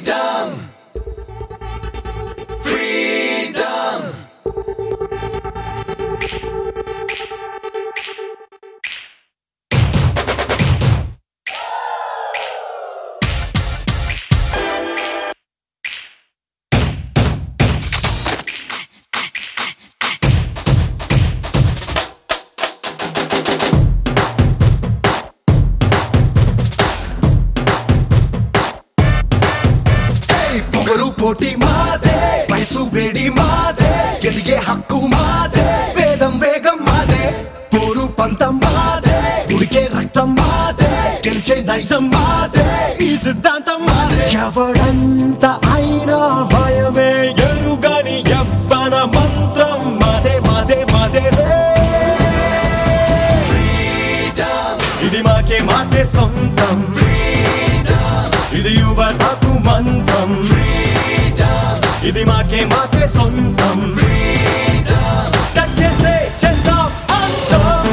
Freedom! Freedom! ఏయ్, పొగరు పోటీ మాదే వయసు వేడి మాదే ఎదిగే హక్కు మాదే వేదం వేగం మాదే పోరు పంతం మాదే ఉడికే రక్తం మాదే గెలిచే నైజం మాదే ఈ సిద్ధాంతం మాదే ఎవడంత అయినా భయమే ఎరుగని ఎవ్వన మంత్రం మాదే మాదే మాదే రే ఇది మాకే మాకే సొంతం ఇది యువతకు మంత్రం ఇది మాకే మాకే సొంతం టచ్ చేస్తే చేస్తాం అంతం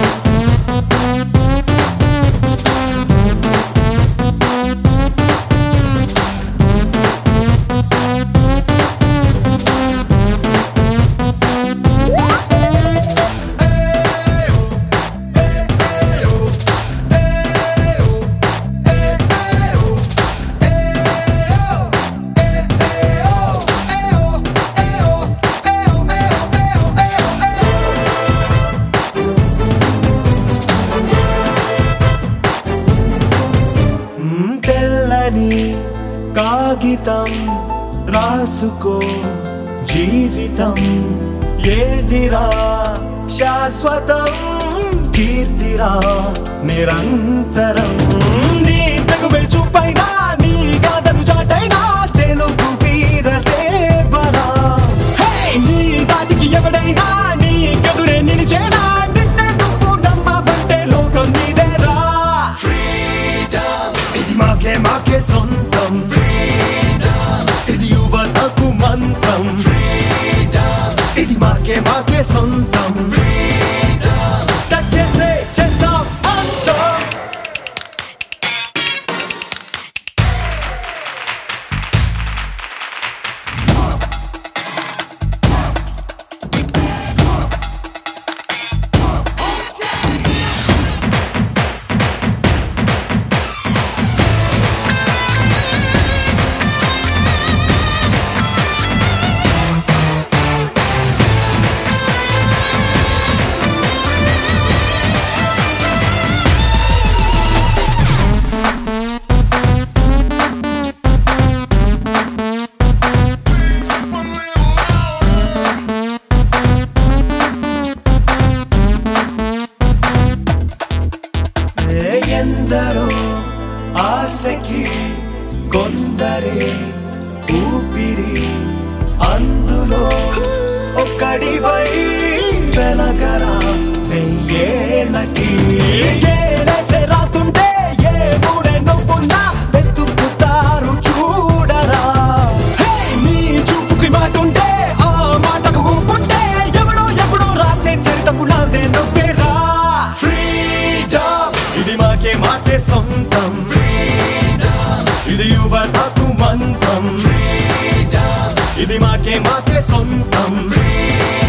మ్మ్, తెల్లని కాగితం రాసుకో జీవితం ఏదిరా శాశ్వతం కీర్తిరా నిరంతరం నీ తగు చూపైనా నీ గాథను చాటైనా తెలుగు వీరలేవరా హే! నీ దాటికి ఎవడైనా నీ కదురే నిలిచేనా నిన్నే నువ్వు నమ్మవంటే లోకం నీదేరా ఇది మాకే మాకే సొంతం ఇది యువతకు మంత్రం ఇది మాకే మాకే సొంతం టచ్ చేస్తే చేస్తాం అంతం ఏ ఎందరో ఆశకి కొందరే ఊపిరి అందులో ఒక్కడివై వెలగరా వెయ్యేళ్ళకి ఏలేసే రాతుంటే ఏ మూడే నవ్వున్నా వెతుకుతారు చూడరా హే! నీ చూపుకి మాటుంటే ఆ మాటకు ఊపుంటే ఎవడో ఎవడో రాసే చరితకు నాదే నవ్వేరా ఫ్రీడమ్ ఇది మాకే మాకే సొంతం ఇది యువతకు మంత్రం ఇది మాకే మాకే సొంతం